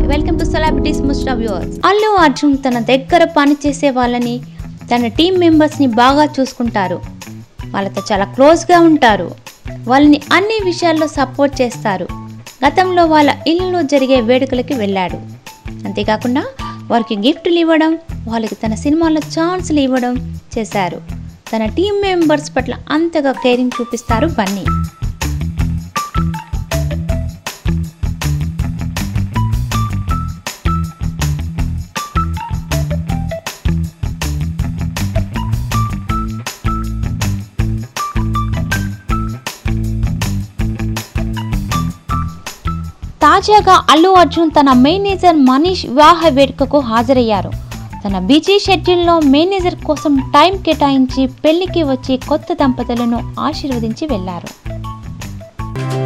welcome to celebrities most of yours Allu Arjun తన దగ్గర పనిచేసే వాళ్ళని తన టీం మెంబర్స్ని బాగా చూసుకుంటారు వాళ్ళతో చాలా క్లోజ్గా ఉంటారు వాళ్ళని అన్ని విషయాల్లో సపోర్ట్ చేస్తారు గతంలో వాళ్ళ ఇల్లులో జరిగే వేడుకలకి వెళ్ళాడు అంతేకాకుండా వారికి గిఫ్ట్లు ఇవ్వడం వాళ్ళకి తన సినిమాలో ఛాన్స్లు ఇవ్వడం చేశారు తన టీం మెంబర్స్ పట్ల అంతగా కేరింగ్ చూపిస్తారు బన్నీ తాజాగా అల్లు అర్జున్ తన మేనేజర్ మనీష్ వివాహ వేడుకకు హాజరయ్యారు తన బిజీ షెడ్యూల్లో మేనేజర్ కోసం టైం కేటాయించి పెళ్లికి వచ్చి కొత్త దంపతులను ఆశీర్వదించి వెళ్లారు